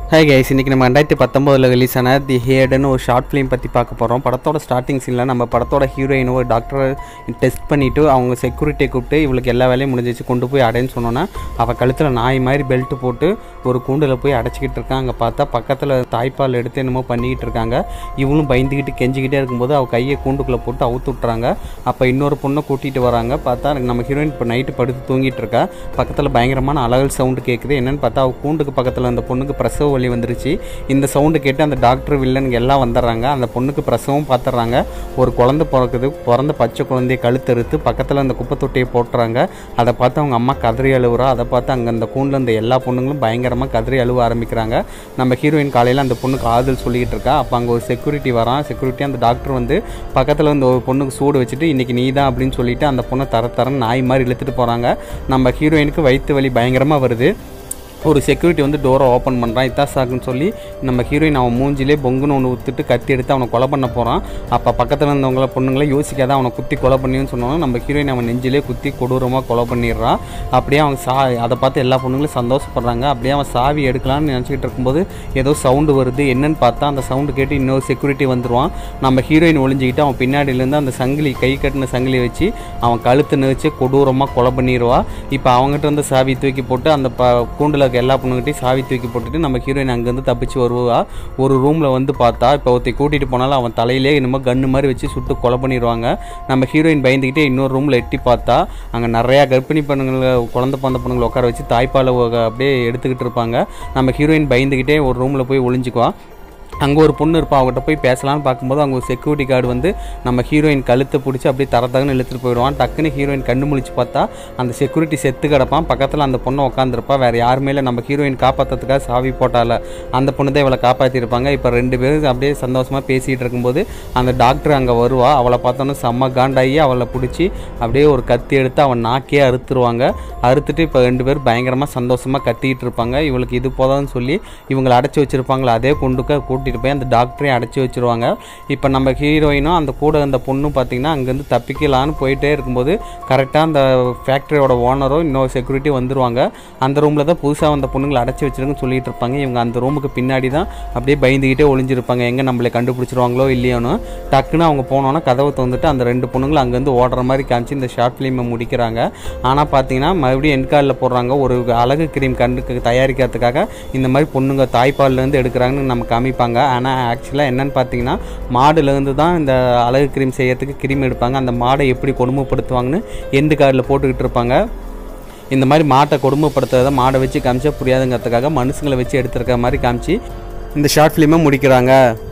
hey guys இன்றைக்கி நம்ம ரெண்டாயிரத்தி பத்தொம்போதில் ரிலீஸ் ஆன தி ஹேடுன்னு ஒரு ஷார்ட் ஃபிலிம் பற்றி பார்க்க போகிறோம் படத்தோட ஸ்டார்டிங் சீனில் நம்ம படத்தோட ஹீரோயின் ஒரு டாக்டரை டெஸ்ட் பண்ணிவிட்டு அவங்க செக்யூரிட்டியை கூப்பிட்டு இவளுக்கு எல்லா வேலையும் முடிஞ்சிச்சு கொண்டு போய் அடைன்னு சொன்னோன்னா அவள் கழுத்தில் நாய் மாதிரி பெல்ட் போட்டு ஒரு கூண்டில் போய் அடைச்சிக்கிட்டு இருக்கான் அங்கே பார்த்தா பக்கத்தில் தாய்ப்பால் எடுத்து என்னமோ பண்ணிக்கிட்டு இருக்காங்க இவளும் பயந்துக்கிட்டு கெஞ்சிக்கிட்டே இருக்கும்போது அவள் கையை கூண்டுக்குள்ளே போட்டு அவுத்து விட்றாங்க அப்போ இன்னொரு பொண்ணை கூட்டிகிட்டு வராங்க பார்த்தா நம்ம ஹீரோயின் இப்போ நைட்டு படுத்து தூங்கிட்டு இருக்கா பக்கத்தில் பயங்கரமான அலகல் சவுண்டு கேட்குது என்னன்னு பார்த்தா அவள் கூண்டுக்கு பக்கத்தில் அந்த பொண்ணுக்கு பிரசவ வலி வந்துருச்சு இந்த சவுண்டு கேட்டு அந்த டாக்டர் வில்லனுங்க எல்லாம் வந்துடுறாங்க அந்த பொண்ணுக்கு பிரசவம் பார்த்துட்றாங்க ஒரு குழந்தை பிறக்குது பிறந்த பச்சை குழந்தைய கழுத்தறுத்து பக்கத்தில் அந்த குப்பை தொட்டியை போட்டுறாங்க அதை பார்த்து அவங்க அம்மா கதறி அழுவுறா அதை பார்த்து அங்கே அந்த கூண்டில் அந்த எல்லா பொண்ணுங்களும் பயங்கரமாக கதறி அழுவ ஆரம்பிக்கிறாங்க நம்ம ஹீரோயின் காலையில் அந்த பொண்ணுக்கு ஆறுதல் சொல்லிக்கிட்டு இருக்கா அப்போ அங்கே ஒரு செக்யூரிட்டி வரான் செக்யூரிட்டி அந்த டாக்டர் வந்து பக்கத்தில் வந்து ஒரு பொண்ணுக்கு சூடு வச்சுட்டு இன்றைக்கி நீ தான் அப்படின்னு சொல்லிட்டு அந்த பொண்ணை தர தரன்னு நாய் மாதிரி இழுத்துட்டு போகிறாங்க நம்ம ஹீரோயினுக்கு வயிற்று வலி பயங்கரமாக வருது ஒரு செக்யூரிட்டி வந்து டோரை ஓப்பன் பண்ணுறான் இத்தா சாக்குன்னு சொல்லி நம்ம ஹீரோயின் அவன் மூஞ்சிலே பொங்குன்னு ஒன்று ஊற்றிட்டு கத்தி எடுத்து அவனை கொலை பண்ண போகிறான் அப்போ பக்கத்தில் இருந்தவங்கள பொண்ணுங்களே யோசிக்காத அவனை குத்தி கொலை பண்ணின்னு சொன்னோன்னா நம்ம ஹீரோயின் அவன் நெஞ்சிலே குத்தி கொடூரமாக கொலை பண்ணிடுறான் அப்படியே அவன் சா அதை பார்த்து எல்லா பொண்ணுங்களும் சந்தோஷப்படுறாங்க அப்படியே அவன் சாவி எடுக்கலாம்னு நினச்சிக்கிட்டு இருக்கும்போது ஏதோ சவுண்டு வருது என்னன்னு பார்த்தா அந்த சவுண்டு கேட்டு இன்னொரு செக்யூரிட்டி வந்துடுவான் நம்ம ஹீரோயின் ஒளிஞ்சிக்கிட்டு அவன் பின்னாடியிலேருந்து அந்த சங்கிலி கை கட்டின சங்கிலி வச்சு அவன் கழுத்து நெரிச்சு கொடூரமாக கொலை பண்ணிடுவா இப்போ அவங்ககிட்ட இருந்து சாவி தூக்கி போட்டு அந்த ப கூண்டில் இருக்க எல்லா பொண்ணுகிட்டையும் சாவி தூக்கி போட்டுட்டு நம்ம ஹீரோயின் அங்கேருந்து தப்பிச்சு வருவா ஒரு ரூமில் வந்து பார்த்தா இப்போ ஒருத்தி கூட்டிகிட்டு போனாலும் அவன் தலையிலே என்னமோ கன்று மாதிரி வச்சு சுட்டு கொலை பண்ணிடுவாங்க நம்ம ஹீரோயின் பயந்துக்கிட்டே இன்னொரு ரூமில் எட்டி பார்த்தா அங்கே நிறையா கர்ப்பிணி பொண்ணுங்களை குழந்தை பிறந்த பொண்ணுங்களை உட்கார வச்சு தாய்ப்பாலை அப்படியே எடுத்துக்கிட்டு இருப்பாங்க நம்ம ஹீரோயின் பயந்துக்கிட்டே ஒரு ரூமில் போய் ஒளிஞ்சுக்குவா அங்கே ஒரு பொண்ணு இருப்பா அவங்ககிட்ட போய் பேசலாம்னு பார்க்கும்போது அங்கே ஒரு செக்யூரிட்டி கார்டு வந்து நம்ம ஹீரோயின் கழுத்தை பிடிச்சி அப்படியே தர தகன்னு இழுத்துட்டு போயிடுவான் டக்குன்னு ஹீரோயின் கண்ணு முழிச்சு பார்த்தா அந்த செக்யூரிட்டி செத்து கிடப்பான் பக்கத்தில் அந்த பொண்ணு உட்காந்துருப்பா வேறு யாருமே இல்லை நம்ம ஹீரோயின் காப்பாற்றுறதுக்காக சாவி போட்டால அந்த பொண்ணு தான் இவளை காப்பாற்றிருப்பாங்க இப்போ ரெண்டு பேரும் அப்படியே சந்தோஷமாக பேசிகிட்டு இருக்கும்போது அந்த டாக்டர் அங்கே வருவா அவளை பார்த்தோன்னே செம்ம காண்டாகி அவளை பிடிச்சி அப்படியே ஒரு கத்தி எடுத்து அவன் நாக்கே அறுத்துருவாங்க அறுத்துட்டு இப்போ ரெண்டு பேரும் பயங்கரமாக சந்தோஷமாக கத்திக்கிட்டு இருப்பாங்க இவளுக்கு இது போதான்னு சொல்லி இவங்களை அடைச்சி வச்சுருப்பாங்களா அதே கொண்டுக்க கூட்டிகிட்டு போய் அந்த டாக்டரையும் அடைச்சி வச்சுருவாங்க இப்போ நம்ம ஹீரோயினும் அந்த கூட அந்த பொண்ணும் பார்த்திங்கன்னா அங்கேருந்து தப்பிக்கலான்னு போயிட்டே இருக்கும்போது கரெக்டாக அந்த ஃபேக்ட்ரியோட ஓனரும் இன்னொரு செக்யூரிட்டி வந்துருவாங்க அந்த ரூமில் தான் புதுசாக வந்த பொண்ணுங்களை அடைச்சி வச்சிருக்குன்னு சொல்லிட்டு இருப்பாங்க இவங்க அந்த ரூமுக்கு பின்னாடி தான் அப்படியே பயந்துக்கிட்டே ஒளிஞ்சிருப்பாங்க எங்கே நம்மளை கண்டுபிடிச்சிருவாங்களோ இல்லையோன்னு டக்குன்னு அவங்க போனோன்னா கதவை திறந்துட்டு அந்த ரெண்டு பொண்ணுங்களும் அங்கேருந்து ஓடுற மாதிரி காமிச்சு இந்த ஷார்ட் ஃபிலிமை முடிக்கிறாங்க ஆனால் பார்த்தீங்கன்னா மறுபடியும் என்காலில் போடுறாங்க ஒரு அழகு கிரீம் கண்டு தயாரிக்கிறதுக்காக இந்த மாதிரி பொண்ணுங்க தாய்ப்பால்லேருந்து எடுக்கிறாங்கன்னு நம்ம காமிப்பாங்க ஆனால் ஆக்சுவலாக என்னன்னு பார்த்தீங்கன்னா மாடுலேருந்து தான் இந்த அழகு கிரீம் செய்யறதுக்கு கிரீம் எடுப்பாங்க அந்த மாடை எப்படி கொடுமைப்படுத்துவாங்கன்னு எண்டு கார்டில் போட்டுக்கிட்டு இருப்பாங்க இந்த மாதிரி மாட்டை கொடுமைப்படுத்துறத மாடை வச்சு காமிச்சா புரியாதுங்கிறதுக்காக மனுஷங்களை வச்சு எடுத்துருக்க மாதிரி காமிச்சு இந்த ஷார்ட் ஃபிலிமை முடிக்கிறாங்க